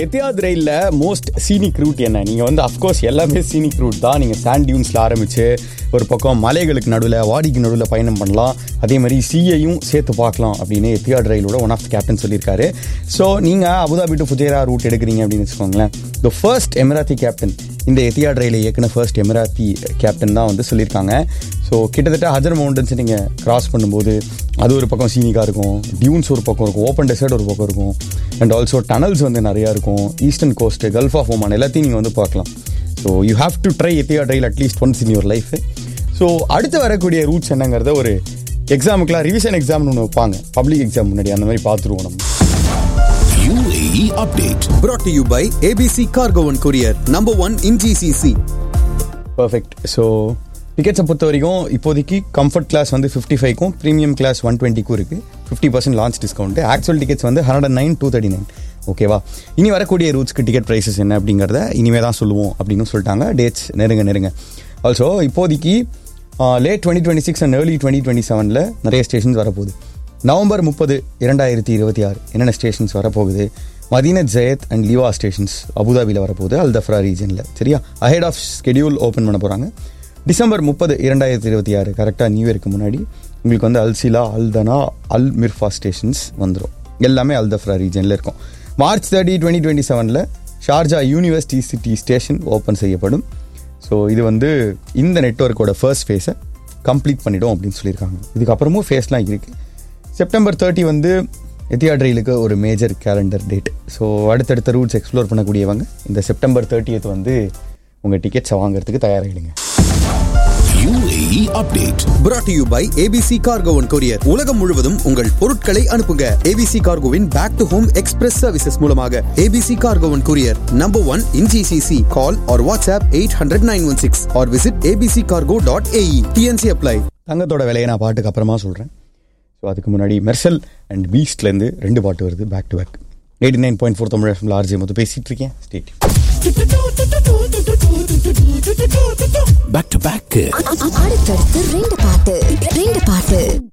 எத்தியாத் ரயில்ல most scenic root என்ன நீங்க வந்து அஃப்கோர்ஸ் எல்லாமே சீனிக் ரூட் தான் நீங்க சாண்ட் டியூன்ஸ்ல ஆரம்பிச்சு ஒரு பக்கம் மலைகளுக்கு நடுவில் வாடிக்கு நடுவில் பயணம் பண்ணலாம் அதே மாதிரி சீயையும் சேர்த்து பார்க்கலாம் அப்படின்னு எத்தியாட் ரயிலோட ஒன் ஆஃப் த கேப்டன் சொல்லியிருக்காரு ஸோ நீங்க அபுதாபி டு ஃபுஜேரா ரூட் எடுக்கிறீங்க அப்படின்னு வச்சுக்கோங்களேன் த ஃபர்ஸ்ட் எமிராத்தி கேப்டன் இந்த எத்தியாட் ரயிலை இயக்குன ஃபர்ஸ்ட் எமிராத்தி கேப்டன் தான் வந்து சொல்லியிருக்காங்க ஸோ கிட்டத்தட்ட ஹஜர் மவுண்டன்ஸ் நீங்கள் கிராஸ் பண்ணும்போது அது ஒரு பக்கம் சீனிக்காக இருக்கும் டியூன்ஸ் ஒரு பக்கம் இருக்கும் ஓப்பன் டெசர்ட் ஒரு பக்கம் இருக்கும் அண்ட் ஆல்சோ டனல்ஸ் வந்து நிறையா இருக்கும் eastern coast gulf of Oman எல்லாத்தையும் நீங்கள் வந்து பார்க்கலாம் so you have to try Etihad trail at least once in your life so அடுத்து வரக்கூடிய ரூட்ஸ் என்னங்கிறத ஒரு எக்ஸாமுக்குலாம் ரிவிஷன் எக்ஸாம்னு ஒன்று வைப்பாங்க பப்ளிக் எக்ஸாம் முன்னாடி அந்த மாதிரி பார்த்துருவோம் நம்ம UAE update. brought to you by ABC Cargo and Courier, number one in GCC. Perfect so டிக்கெட்ஸை பொறுத்த வரைக்கும் இப்போதைக்கு கம்ஃபர்ட் கிளாஸ் வந்து ஃபிஃப்டி ஃபைவ்க்கும் ப்ரீமியம் கிளாஸ் ஒன் டுவெண்ட்டிக்கும் இருக்குது fifty percent launch discount actual tickets வந்து hundred and nine two thirty nine ஓகேவா இனி வரக்கூடிய ரூட்ஸ்க்கு டிக்கெட் ப்ரைஸஸ் என்ன அப்படிங்கிறத இனிமே தான் சொல்லுவோம் அப்படின்னு சொல்லிட்டாங்க டேட்ஸ் நெருங்க நெருங்க ஆல்சோ இப்போதைக்கு late twenty twenty six and early twenty twenty செவனில் நிறைய ஸ்டேஷன்ஸ் வரப்போகுது நவம்பர் முப்பது இரண்டாயிரத்தி இருபத்தி ஆறு என்னென்ன ஸ்டேஷன்ஸ் வரப்போகுது Madinat Zayed and Liwa stations அபுதாபியில் வரப்போகுது அல் தஃப்ரா ரீஜனில் சரியா அஹெட் ஆஃப் ஸ்கெடியூல் ஓப்பன் பண்ண போகிறாங்க டிசம்பர் முப்பது இரண்டாயிரத்தி இருபத்தி ஆறு கரெக்டாக நியூ இயருக்கு முன்னாடி உங்களுக்கு வந்து அல்சிலா அல்தனா அல் மிர்ஃபா ஸ்டேஷன்ஸ் வந்துடும் எல்லாமே அல் தஃப்ரா ரீஜனில் இருக்கும் மார்ச் தேர்ட்டி டுவெண்ட்டி டுவெண்ட்டி செவனில் Sharjah university city station open செய்யப்படும் ஸோ இது வந்து இந்த நெட்ஒர்க்கோட ஃபர்ஸ்ட் ஃபேஸை கம்ப்ளீட் பண்ணிடும் அப்படின்னு சொல்லியிருக்காங்க இதுக்கப்புறமும் ஃபேஸ்லாம் இருக்குது செப்டம்பர் தேர்ட்டி வந்து எத்தியாட் ரயிலுக்கு ஒரு மேஜர் கேலண்டர் டேட் ஸோ அடுத்தடுத்த ரூட்ஸ் எக்ஸ்ப்ளோர் பண்ணக்கூடியவங்க இந்த செப்டம்பர் தேர்ட்டியத் வந்து உங்கள் டிக்கெட்ஸை வாங்குறதுக்கு தயாராகிடுங்க UAE update. brought to you by ABC Cargo and Courier. உலகம் முழுவதும் உங்கள் பொருட்களை அனுப்புங்க ABC Cargoவின் back to home express services மூலமாக ABC Cargo and Courier, number one in GCC. Call or WhatsApp 800-916 or visit abccargo.ae. TNC apply. தங்கத்தோட விலையை நான் பாட்டுக்கு அப்புறமா சொல்கிறேன் ஸோ அதுக்கு முன்னாடி மெர்சல் அண்ட் பீஸ்ட்லேருந்து ரெண்டு பாட்டு வருது back to back eighty nine point four Tamil எஃப்எம்ல ஆர்ஜி மொத்தம் பேசிகிட்டு இருக்கேன் ஸ்டேட் Back to back. அடுத்தடுத்து ரெண்டு பாட்டு ரெண்டு பாட்டு